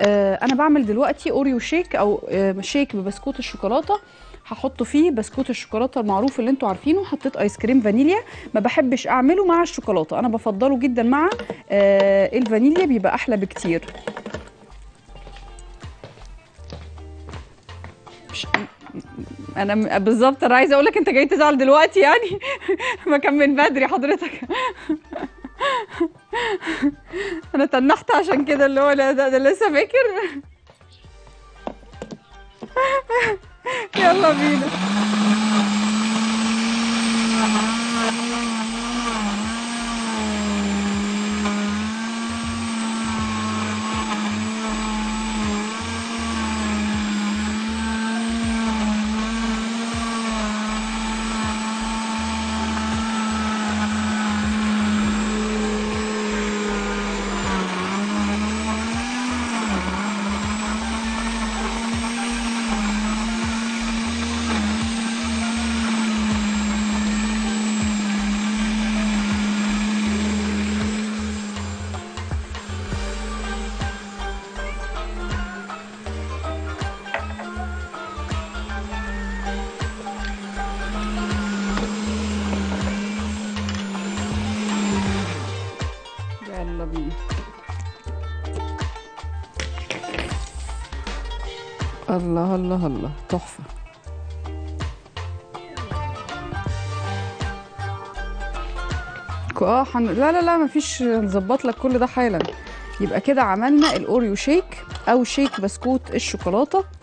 آه انا بعمل دلوقتي اوريو شيك او آه شيك ببسكوت الشوكولاته هحط فيه بسكوت الشوكولاته المعروف اللي انتوا عارفينه حطيت ايس كريم فانيليا ما بحبش اعمله مع الشوكولاته انا بفضله جدا مع آه الفانيليا بيبقى احلى بكتير مش انا م- بالظبط انا عايزه اقول لك انت جاي تزعل دلوقتي يعني ما كان من بدري حضرتك انا تنحت عشان كده اللي هو لا ده, ده لسه فاكر يلا بينا يلا بينا الله الله الله تحفة اه حن... لا لا لا مفيش نظبط لك كل ده حالا يبقى كده عملنا الاوريو شيك او شيك بسكوت الشوكولاته